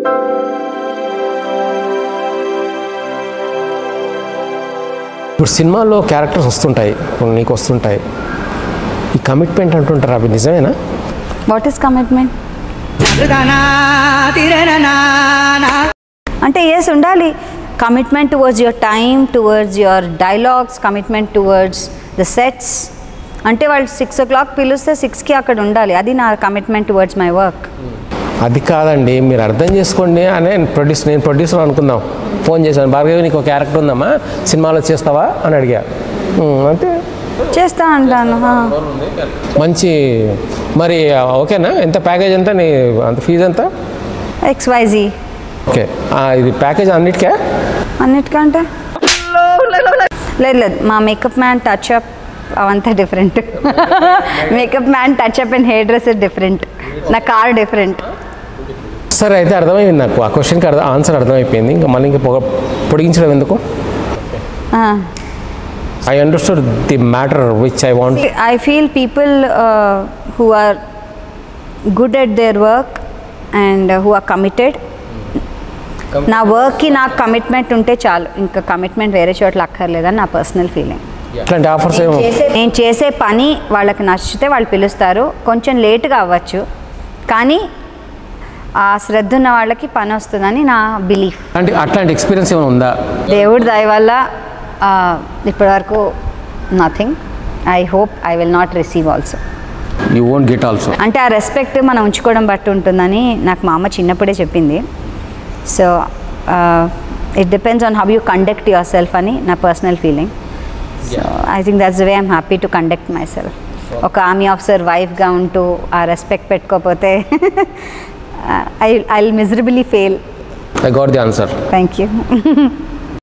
ఇప్పుడు సినిమాల్లో క్యారెక్టర్స్ వస్తుంటాయి ఇప్పుడు నీకు వస్తుంటాయి ఈ కమిట్మెంట్ అంటుంటారు అవి నిజమేనా వాట్ ఈస్ కమిట్మెంట్ అంటే ఎస్ ఉండాలి commitment towards your time towards your dialogues commitment towards the sets అంటే వాళ్ళు సిక్స్ ఓ క్లాక్ పిలిస్తే సిక్స్కి అక్కడ ఉండాలి అది నా కమిట్మెంట్ టువర్డ్స్ మై వర్క్ అది కాదండి మీరు అర్థం చేసుకోండి అనే ప్రొడ్యూస్ నేను ప్రొడ్యూసర్ అనుకుందాం ఫోన్ చేశాను భార్గవి నీకు ఒక క్యారెక్టర్ ఉందమ్మా సినిమాలో చేస్తావా అని అడిగా "ఉమ్, అంటే చేస్తా అంటాను హా. మంచి మరి ఓకేనా ఎంత ప్యాకేజ్ ఎంత నీ అంత ఫీజు ఎంత ఎక్స్వైజీ ఓకే ఆ, ఇది ప్యాకేజ్ అన్నిటికే అన్నిటికంటే లేదు లేదు మా మేకప్ మ్యాన్ టచ్ అప్ అవంతా different makeup man touch up and hair dress different నా కార్ డిఫరెంట్ సరే అయితే అర్థమైంది నాకు ఆ క్వశ్చన్కి అర్థం ఆన్సర్ అర్థమైపోయింది ఇంకా మళ్ళీ ఇంకా పొగ పొడిగించడం ఎందుకు I understood the matter which I want I feel people who are good at their work and who are committed నా వర్క్కి నాకు కమిట్మెంట్ ఉంటే చాలు ఇంకా కమిట్మెంట్ వేరే చోట్ల అక్కర్లేదని నా పర్సనల్ ఫీలింగ్ ఇట్లాంటి ఆఫర్స్ ఏమో నేను చేసే పని వాళ్ళకి నచ్చితే వాళ్ళు పిలుస్తారు కొంచెం లేట్గా అవ్వచ్చు కానీ ఆ శ్రద్ధ ఉన్న వాళ్ళకి పని వస్తుందని నా బిలీఫ్ అంటే అట్లాంటి ఎక్స్పీరియన్స్ ఏమైనా ఉందా దేవుడి దయ వల్ల ఆ, ఇప్పటివరకు nothing I hope I will not receive also you won't get also అంటే ఆ రెస్పెక్ట్ మనం ఉంచుకోవడం బట్టి ఉంటుందని నాకు మా అమ్మ చిన్నప్పుడే చెప్పింది so it depends on how you conduct yourself అని నా personal feeling so I think that's way I'm happy to conduct myself ఒక ఆర్మీ ఆఫీసర్ వైఫ్గా ఉంటూ ఆ రెస్పెక్ట్ పెట్టుకోకపోతే I I miserably fail I got the answer thank you